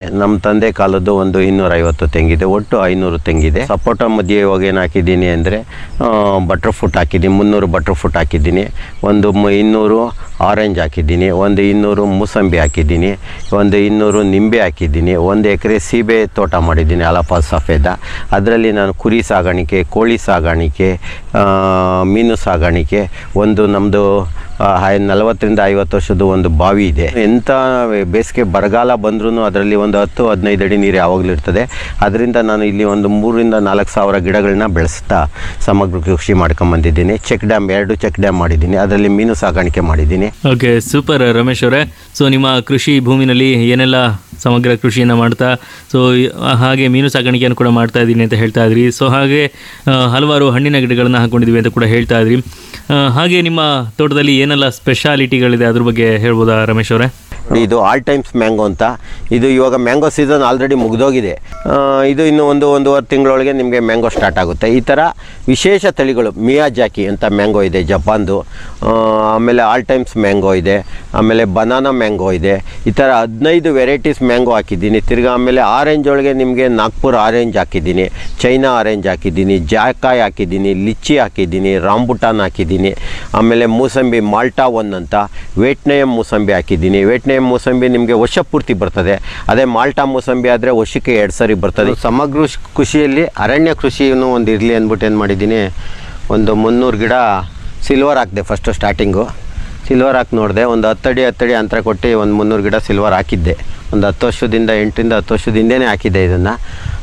ನಮ್ಮ ತಂದೆ ಕಾಲದ್ದು ಒಂದು ಇನ್ನೂರೈವತ್ತು ತೆಂಗಿದೆ ಒಟ್ಟು ಐನೂರು ತೆಂಗಿದೆ ಸಪೋಟ ಮಧ್ಯೆ ಇವಾಗ ಏನು ಹಾಕಿದ್ದೀನಿ ಅಂದರೆ ಬಟರ್ ಫುಟ್ ಹಾಕಿದ್ದೀನಿ ಮುನ್ನೂರು ಬಟರ್ ಫುಟ್ ಹಾಕಿದ್ದೀನಿ ಒಂದು ಮ- ಇನ್ನೂರು ಆರೆಂಜ್ ಹಾಕಿದ್ದೀನಿ ಒಂದು ಇನ್ನೂರು ಮೂಸಂಬಿ ಹಾಕಿದ್ದೀನಿ ಒಂದು ಇನ್ನೂರು ನಿಂಬೆ ಹಾಕಿದ್ದೀನಿ ಒಂದು ಎಕರೆ ಸೀಬೆ ತೋಟ ಮಾಡಿದ್ದೀನಿ ಅಲಫಾ ಸಫೇದ ಅದರಲ್ಲಿ ನಾನು ಕುರಿ ಸಾಗಾಣಿಕೆ ಕೋಳಿ ಸಾಗಾಣಿಕೆ ಆ, ಮೀನು ಸಾಗಾಣಿಕೆ ಒಂದು ನಮ್ಮದು ನಲವತ್ತರಿಂದ ಐವತ್ತು ವರ್ಷದ ಒಂದು ಬಾವಿ ಇದೆ ಎಂಥ ಬೇಸಿಗೆ ಬರಗಾಲ ಬಂದ್ರೂ ಅದರಲ್ಲಿ ಒಂದು ಹತ್ತು ಹದಿನೈದು ಅಡಿ ನೀರು ಯಾವಾಗಲೂ ಇರ್ತದೆ ಅದರಿಂದ ನಾನು ಇಲ್ಲಿ ಒಂದು ಮೂರರಿಂದ ನಾಲ್ಕು ಸಾವಿರ ಗಿಡಗಳನ್ನ ಬೆಳೆಸ್ತಾ ಸಮಗ್ರ ಕೃಷಿ ಮಾಡ್ಕೊಂಬಂದಿದ್ದೀನಿ ಚೆಕ್ ಡ್ಯಾಮ್ ಎರಡು ಚೆಕ್ ಡ್ಯಾಮ್ ಮಾಡಿದ್ದೀನಿ ಅದರಲ್ಲಿ ಮೀನು ಸಾಗಾಣಿಕೆ ಮಾಡಿದ್ದೀನಿ ಓಕೆ ಸೂಪರ್ ರಮೇಶ್ ಅವರೇ ಸೊ ನಿಮ್ಮ ಕೃಷಿ ಭೂಮಿನಲ್ಲಿ ಏನೆಲ್ಲ ಸಮಗ್ರ ಕೃಷಿಯನ್ನು ಮಾಡ್ತಾ ಸೊ ಹಾಗೆ ಮೀನು ಸಾಕಾಣಿಕೆಯನ್ನು ಕೂಡ ಮಾಡ್ತಾ ಇದ್ದೀನಿ ಅಂತ ಹೇಳ್ತಾ ಇದ್ರಿ ಸೊ ಹಾಗೆ ಆ, ಹಲವಾರು ಹಣ್ಣಿನ ಗಿಡಗಳನ್ನು ಹಾಕೊಂಡಿದ್ದೀವಿ ಅಂತ ಕೂಡ ಹೇಳ್ತಾ ಇದ್ರಿ ಆ, ಹಾಗೆ ನಿಮ್ಮ ತೋಟದಲ್ಲಿ ಏನೆಲ್ಲ ಸ್ಪೆಷಾಲಿಟಿಗಳಿದೆ ಅದ್ರ ಬಗ್ಗೆ ಹೇಳ್ಬೋದಾ ರಮೇಶ್ ಅವರೇ ಇದು ಆಲ್ ಟೈಮ್ಸ್ ಮ್ಯಾಂಗೋ ಅಂತ ಇದು ಇವಾಗ ಮ್ಯಾಂಗೋ ಸೀಸನ್ ಆಲ್ರೆಡಿ ಮುಗ್ದೋಗಿದೆ ಆ, ಇದು ಇನ್ನು ಒಂದು ಒಂದೂವರೆ ತಿಂಗಳೊಳಗೆ ನಿಮಗೆ ಮ್ಯಾಂಗೋ ಸ್ಟಾರ್ಟ್ ಆಗುತ್ತೆ ಈ ಥರ ವಿಶೇಷ ತಳಿಗಳು ಮಿಯಾಜಾಕಿ ಅಂತ ಮ್ಯಾಂಗೋ ಇದೆ ಜಪಾನ್ದು ಆ, ಆಮೇಲೆ ಆಲ್ ಟೈಮ್ಸ್ ಮ್ಯಾಂಗೋ ಇದೆ ಆಮೇಲೆ ಬನಾನಾ ಮ್ಯಾಂಗೋ ಇದೆ ಈ ಥರ ಹದಿನೈದು ವೆರೈಟೀಸ್ ಮ್ಯಾಂಗೋ ಹಾಕಿದ್ದೀನಿ ತಿರ್ಗಾ ಆಮೇಲೆ ಆರೆಂಜ್ ಒಳಗೆ ನಿಮಗೆ ನಾಗ್ಪುರ್ ಆರೆಂಜ್ ಹಾಕಿದ್ದೀನಿ ಚೈನಾ ಆರೆಂಜ್ ಹಾಕಿದ್ದೀನಿ ಜಾಕಾಯ್ ಹಾಕಿದ್ದೀನಿ ಲಿಚ್ಚಿ ಹಾಕಿದ್ದೀನಿ ರಾಂಬುಟಾನ್ ಹಾಕಿದ್ದೀನಿ ಆಮೇಲೆ ಮೂಸಂಬಿ ಮಾಲ್ಟಾ ಒನ್ ಅಂತ ವೇಟ್ನಯಂ ಮೂಸಂಬಿ ಹಾಕಿದ್ದೀನಿ ವೇಟ್ನಯಂ ಮೂಸಂಬಿ ನಿಮಗೆ ವರ್ಷ ಪೂರ್ತಿ ಬರ್ತದೆ ಅದೇ ಮಾಲ್ಟಾ ಮೂಸಂಬಿ ಆದರೆ ವರ್ಷಕ್ಕೆ ಎರಡು ಸರಿ ಬರ್ತದೆ ಸಮಗ್ರ ಶ್- ಕೃಷಿಯಲ್ಲಿ ಅರಣ್ಯ ಕೃಷಿಯನ್ನು ಒಂದು ಇರಲಿ ಅಂದ್ಬಿಟ್ಟು ಏನು ಮಾಡಿದ್ದೀನಿ ಒಂದು ಮುನ್ನೂರು ಗಿಡ ಸಿಲ್ವರ್ ಹಾಕಿದೆ ಫಸ್ಟು ಸ್ಟಾರ್ಟಿಂಗು ಸಿಲ್ವರ್ ಹಾಕಿ ನೋಡಿದೆ ಒಂದು ಹತ್ತಡಿ ಹತ್ತಡಿ ಅಂತರ ಕೊಟ್ಟು ಒಂದು ಮುನ್ನೂರು ಗಿಡ ಸಿಲ್ವರ್ ಹಾಕಿದ್ದೆ ಒಂದು ಹತ್ತು ವರ್ಷದಿಂದ ಎಂಟರಿಂದ ಹತ್ತು ವರ್ಷದ ಹಿಂದೆನೇ ಹಾಕಿದ್ದೆ ಇದನ್ನು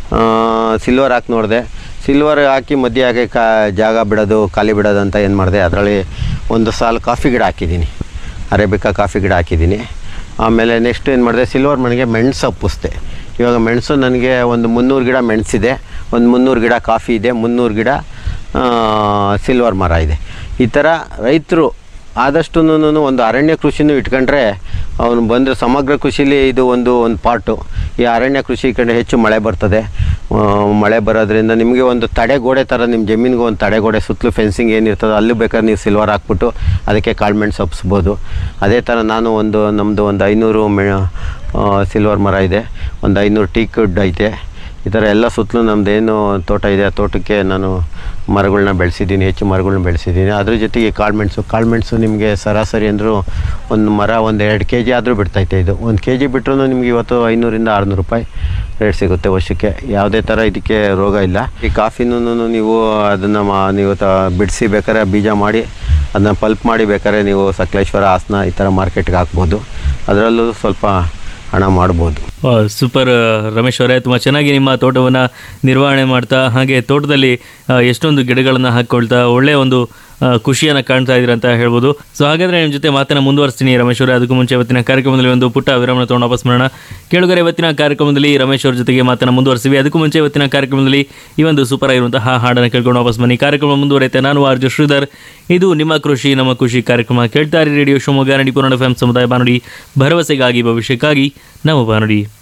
ಸಿಲ್ವರ್ ಹಾಕಿ ನೋಡಿದೆ ಸಿಲ್ವರ್ ಹಾಕಿ ಮಧ್ಯೆ ಹಾಕಿ ಕಾ ಜಾಗ ಬಿಡೋದು ಖಾಲಿ ಬಿಡೋದು ಅಂತ ಏನು ಮಾಡಿದೆ ಅದರಲ್ಲಿ ಒಂದು ಸಾಲು ಕಾಫಿ ಗಿಡ ಹಾಕಿದ್ದೀನಿ ಅರೇಬಿಕಾ ಕಾಫಿ ಗಿಡ ಹಾಕಿದ್ದೀನಿ ಆಮೇಲೆ ನೆಕ್ಸ್ಟ್ ಏನು ಮಾಡಿದೆ ಸಿಲ್ವರ್ ಮನೆಗೆ ಮೆಣಸು ಹಪ್ಪಿಸ್ದೆ ಇವಾಗ ಮೆಣಸು ನನಗೆ ಒಂದು ಮುನ್ನೂರು ಗಿಡ ಮೆಣಸಿದೆ ಒಂದು ಮುನ್ನೂರು ಗಿಡ ಕಾಫಿ ಇದೆ ಮುನ್ನೂರು ಗಿಡ ಆ, ಸಿಲ್ವರ್ ಮರ ಇದೆ ಈ ಥರ ರೈತರು ಆದಷ್ಟು ಒಂದು ಅರಣ್ಯ ಕೃಷಿನೂ ಇಟ್ಕೊಂಡ್ರೆ ಅವನು ಬಂದರೆ ಸಮಗ್ರ ಕೃಷಿಲಿ ಇದು ಒಂದು ಒಂದು ಪಾರ್ಟು ಈ ಅರಣ್ಯ ಕೃಷಿ ಕಡೆ ಹೆಚ್ಚು ಮಳೆ ಬರ್ತದೆ ಆ, ಮಳೆ ಬರೋದ್ರಿಂದ ನಿಮಗೆ ಒಂದು ತಡೆಗೋಡೆ ಥರ ನಿಮ್ಮ ಜಮೀನಿಗೆ ಒಂದು ತಡೆಗೋಡೆ ಸುತ್ತಲೂ ಫೆನ್ಸಿಂಗ್ ಏನಿರ್ತದೋ ಅಲ್ಲೂ ಬೇಕಾದ್ರೆ ನೀವು ಸಿಲ್ವರ್ ಹಾಕ್ಬಿಟ್ಟು ಅದಕ್ಕೆ ಕಾಳ್ಮೆಣ್ಸು ಹಬ್ಸ್ಬೋದು ಅದೇ ಥರ ನಾನು ಒಂದು ನಮ್ಮದು ಒಂದು ಐನೂರು ಮೆ ಸಿಲ್ವರ್ ಮರ ಇದೆ ಒಂದು ಐನೂರು ಟೀಕ್ವುಡ್ ಐತೆ ಈ ಥರ ಎಲ್ಲ ಸುತ್ತಲೂ ನಮ್ಮದು ಏನು ತೋಟ ಇದೆ ಆ ತೋಟಕ್ಕೆ ನಾನು ಮರಗಳನ್ನ ಬೆಳೆಸಿದ್ದೀನಿ ಹೆಚ್ಚು ಮರಗಳನ್ನ ಬೆಳೆಸಿದ್ದೀನಿ ಅದ್ರ ಜೊತೆಗೆ ಕಾಳುಮೆಣಸು ಕಾಳುಮೆಣಸು ನಿಮಗೆ ಸರಾಸರಿ ಅಂದರೂ ಒಂದು ಮರ ಒಂದು ಎರಡು ಕೆ ಜಿ ಆದರೂ ಬಿಡ್ತೈತೆ ಇದು ಒಂದು ಕೆ ಜಿ ಬಿಟ್ಟರು ನಿಮ್ಗೆ ಇವತ್ತು ಐನೂರಿಂದ ಆರುನೂರು ರೂಪಾಯಿ ರೇಟ್ ಸಿಗುತ್ತೆ ವರ್ಷಕ್ಕೆ ಯಾವುದೇ ಥರ ಇದಕ್ಕೆ ರೋಗ ಇಲ್ಲ ಈ ಕಾಫಿನೂ ನೀವು ಅದನ್ನು ಮಾ ನೀವು ತ ಬಿಡಿಸಿ ಬೇಕಾದ್ರೆ ಬೀಜ ಮಾಡಿ ಅದನ್ನ ಪಲ್ಪ್ ಮಾಡಿ ಬೇಕಾದ್ರೆ ನೀವು ಸಕಲೇಶ್ವರ ಹಾಸನ ಈ ಥರ ಮಾರ್ಕೆಟ್ಗೆ ಹಾಕ್ಬೋದು ಅದರಲ್ಲೂ ಸ್ವಲ್ಪ ಹಣ ಮಾಡ್ಬೋದು ಸೂಪರ್ ರಮೇಶ್ ಅವರೇ ತುಂಬ ಚೆನ್ನಾಗಿ ನಿಮ್ಮ ತೋಟವನ್ನು ನಿರ್ವಹಣೆ ಮಾಡ್ತಾ ಹಾಗೆ ತೋಟದಲ್ಲಿ ಆ, ಎಷ್ಟೊಂದು ಗಿಡಗಳನ್ನು ಹಾಕ್ಕೊಳ್ತಾ ಒಳ್ಳೆಯ ಒಂದು ಆ, ಖುಷಿಯನ್ನು ಕಾಣ್ತಾ ಇದ್ದೀರಾ ಅಂತ ಹೇಳ್ಬೋದು ಸೊ ಹಾಗಾದರೆ ನಿಮ್ಮ ಜೊತೆ ಮಾತನ್ನು ಮುಂದುವರಿಸ್ತೀನಿ ರಮೇಶ್ ಅವರೇ ಅದಕ್ಕೂ ಮುಂಚೆ ಇವತ್ತಿನ ಕಾರ್ಯಕ್ರಮದಲ್ಲಿ ಒಂದು ಪುಟ್ಟ ವಿರಾಮನ ತೊಗೊಂಡು ವಾಪಸ್ ಮಾಡೋಣ ಕೇಳುಗರೆ ಇವತ್ತಿನ ಕಾರ್ಯಕ್ರಮದಲ್ಲಿ ರಮೇಶ್ ಅವ್ರ ಜೊತೆಗೆ ಮಾತನ್ನು ಮುಂದುವರಿಸಿವಿ ಅದಕ್ಕೂ ಮುಂಚೆ ಇವತ್ತಿನ ಕಾರ್ಯಕ್ರಮದಲ್ಲಿ ಈ ಒಂದು ಸೂಪರ್ ಆಗಿರುವಂತಹ ಹಾಡನ್ನು ಕೇಳ್ಕೊಂಡು ವಾಪಸ್ ಬನ್ನಿ ಕಾರ್ಯಕ್ರಮ ಮುಂದುವರೆಯುತ್ತೆ ನಾನು ಆರ್ಜು ಶ್ರೀಧರ್ ಇದು ನಿಮ್ಮ ಕೃಷಿ ನಮ್ಮ ಖುಷಿ ಕಾರ್ಯಕ್ರಮ ಕೇಳ್ತಾರೆ ರೇಡಿಯೋ ಶಿವಮೊಗ್ಗ ನಡಿ ಪುರಾಣ ಎಫ್ ಸಮುದಾಯ ಬಾನುಡಿ ಭರವಸೆಗಾಗಿ ಭವಿಷ್ಯಕ್ಕಾಗಿ ನಮ್ಮ ಬಾನುಡಿ